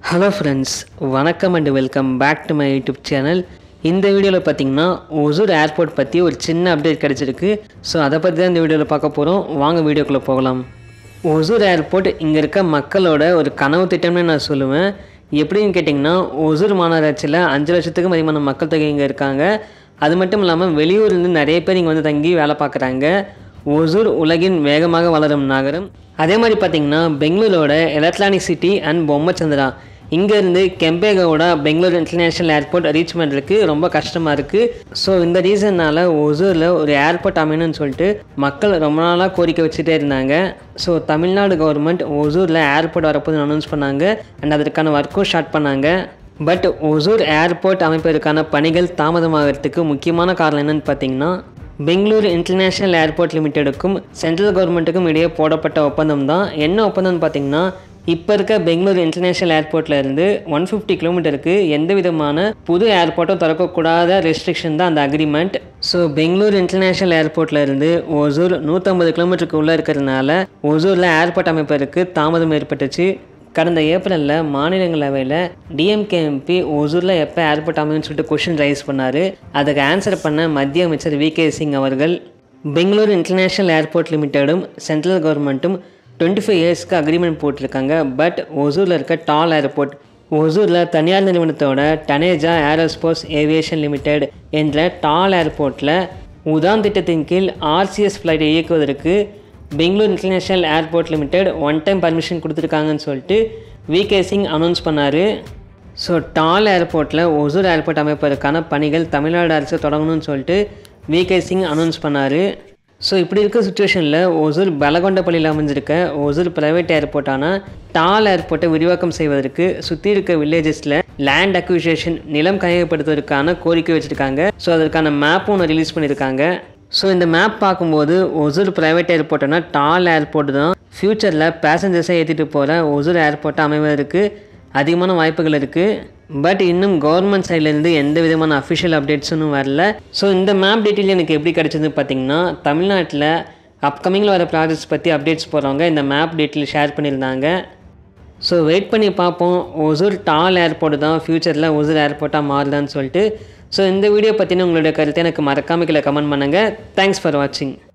hello friends வணக்கம் and welcome back to my YouTube channel இந்த வீடியோவில் பார்த்தீங்கன்னா ஒசூர் ஏர்போர்ட் பற்றி ஒரு சின்ன அப்டேட் கிடச்சிருக்கு ஸோ அதை பற்றி தான் இந்த வீடியோவில் பார்க்க போகிறோம் வாங்க வீடியோக்குள்ளே போகலாம் ஒசூர் ஏர்போர்ட் இங்கே இருக்க மக்களோட ஒரு கனவு திட்டம்னு நான் சொல்லுவேன் எப்படின்னு கேட்டிங்கன்னா ஒசூர் மாநகராட்சியில் அஞ்சு லட்சத்துக்கும் அதிகமான மக்கள் தொகை இங்கே இருக்காங்க அது மட்டும் இல்லாமல் வெளியூர்லேருந்து நிறைய பேர் இங்கே வந்து தங்கி வேலை பார்க்குறாங்க ஒசூர் உலகின் வேகமாக வளரும் நகரம் அதே மாதிரி பார்த்தீங்கன்னா பெங்களூரோட எலக்ட்ரானிக் சிட்டி அண்ட் பொம்மச்சந்திரா இங்கேருந்து Kempegowda Bangalore international airport reach பண்ணுறதுக்கு ரொம்ப கஷ்டமாக இருக்குது ஸோ இந்த ரீசன்னால் ஒசூரில் ஒரு ஏர்போர்ட் அமையணும்னு சொல்லிட்டு மக்கள் ரொம்ப நாளாக கோரிக்கை வச்சுட்டே இருந்தாங்க ஸோ தமிழ்நாடு கவர்மெண்ட் ஒசூரில் ஏர்போர்ட் வரப்போது அனௌன்ஸ் பண்ணாங்க அண்ட் அதற்கான ஒர்க்கும் ஸ்டார்ட் பண்ணாங்க பட் ஒசூர் ஏர்போர்ட் அமைப்பதற்கான பணிகள் தாமதமாகிறதுக்கு முக்கியமான காரணம் என்னன்னு பார்த்தீங்கன்னா பெங்களூர் இன்டர்நேஷ்னல் ஏர்போர்ட் லிமிடெடுக்கும் சென்ட்ரல் கவர்மெண்ட்டுக்கும் இடையே போடப்பட்ட ஒப்பந்தம் தான் என்ன ஒப்பந்தம்னு பார்த்தீங்கன்னா இப்போ இருக்க பெங்களூர் இன்டர்நேஷ்னல் ஏர்போர்ட்ல இருந்து ஒன் ஃபிஃப்டி கிலோமீட்டருக்கு எந்த விதமான புது ஏர்போர்ட்டும் திறக்கக்கூடாத ரெஸ்ட்ரிக்ஷன் தான் அந்த அக்ரிமெண்ட் ஸோ பெங்களூர் இன்டர்நேஷ்னல் ஏர்போர்ட்ல இருந்து ஒசூர் நூற்றம்பது கிலோமீட்டருக்கு உள்ளே இருக்கிறதுனால ஒசூரில் ஏர்போர்ட் அமைப்பதற்கு தாமதம் ஏற்பட்டுச்சு கடந்த ஏப்ரலில் மாநிலங்களவையில் டிஎம்கே எம்பி ஒசூரில் எப்போ ஏர்போர்ட் அமையும்னு சொல்லிட்டு கொஷின் ரைஸ் பண்ணார் அதுக்கு ஆன்சர் பண்ண மத்திய அமைச்சர் வி கே சிங் அவர்கள் பெங்களூர் இன்டர்நேஷ்னல் ஏர்போர்ட் லிமிட்டடும் சென்ட்ரல் கவர்மெண்ட்டும் டுவெண்ட்டி ஃபைவ் இயர்ஸ்க்கு அக்ரிமெண்ட் போட்டிருக்காங்க பட் ஒசூரில் இருக்க டால் ஏர்போர்ட் ஒசூரில் தனியார் நிறுவனத்தோட டனேஜா ஏரோஸ்போர்ட்ஸ் ஏவியேஷன் லிமிடெட் என்ற டால் ஏர்போர்ட்டில் உதான் திட்டத்தின் கீழ் ஆர்சிஎஸ் ஃப்ளைட்டை இயக்குவதற்கு Bangalore international airport limited one time permission கொடுத்துருக்காங்கன்னு சொல்லிட்டு வி கே சிங் அனௌன்ஸ் பண்ணார் ஸோ டால் ஏர்போர்ட்டில் ஒசூர் ஏர்போர்ட் அமைப்பதற்கான பணிகள் தமிழ்நாடு அரசு தொடங்கணும்னு சொல்லிட்டு வி கே சிங் அனௌன்ஸ் பண்ணார் ஸோ இப்படி இருக்க சுச்சுவேஷனில் ஒசூர் பலகொண்டப்பள்ளியில் அமைஞ்சிருக்க ஒசூர் பிரைவேட் ஏர்போர்ட்டான டால் ஏர்போர்ட்டை விரிவாக்கம் செய்வதற்கு சுற்றி இருக்க வில்லேஜஸில் லேண்ட் அக்விசேஷன் நிலம் கையகப்படுத்துவதற்கான கோரிக்கை வச்சுருக்காங்க ஸோ அதற்கான மேப்பும் ஒன்று ரிலீஸ் பண்ணியிருக்காங்க ஸோ இந்த மேப் பார்க்கும்போது ஒசூர் ப்ரைவேட் ஏர்போர்ட்னா டால் ஏர்போர்ட் தான் ஃப்யூச்சரில் பேசஞ்சர்ஸை ஏற்றிட்டு போகிற ஒசூர் ஏர்போர்ட்டை அமைவதற்கு அதிகமான வாய்ப்புகள் இருக்குது பட் இன்னும் கவர்மெண்ட் சைட்லேருந்து எந்த விதமான அஃபிஷியல் அப்டேட்ஸும் வரல ஸோ இந்த மேப் டீட்டெயில் எனக்கு எப்படி கிடச்சதுன்னு பார்த்தீங்கன்னா தமிழ்நாட்டில் அப்கமிங்கில் வர ப்ராஜெக்ட்ஸ் பற்றி அப்டேட்ஸ் போகிறவங்க இந்த மேப் டீட்டெயில் ஷேர் பண்ணியிருந்தாங்க ஸோ வெயிட் பண்ணி பார்ப்போம் ஒசூர் டால் ஏர்போர்ட் தான் ஃப்யூச்சரில் ஒசூர் ஏர்போர்ட்டாக மாறுதான்னு சொல்லிட்டு ஸோ இந்த வீடியோ பற்றின உங்களுடைய கருத்தை எனக்கு மறக்காம கீழே கமெண்ட் பண்ணுங்கள் தேங்க்ஸ் ஃபார் வாட்சிங்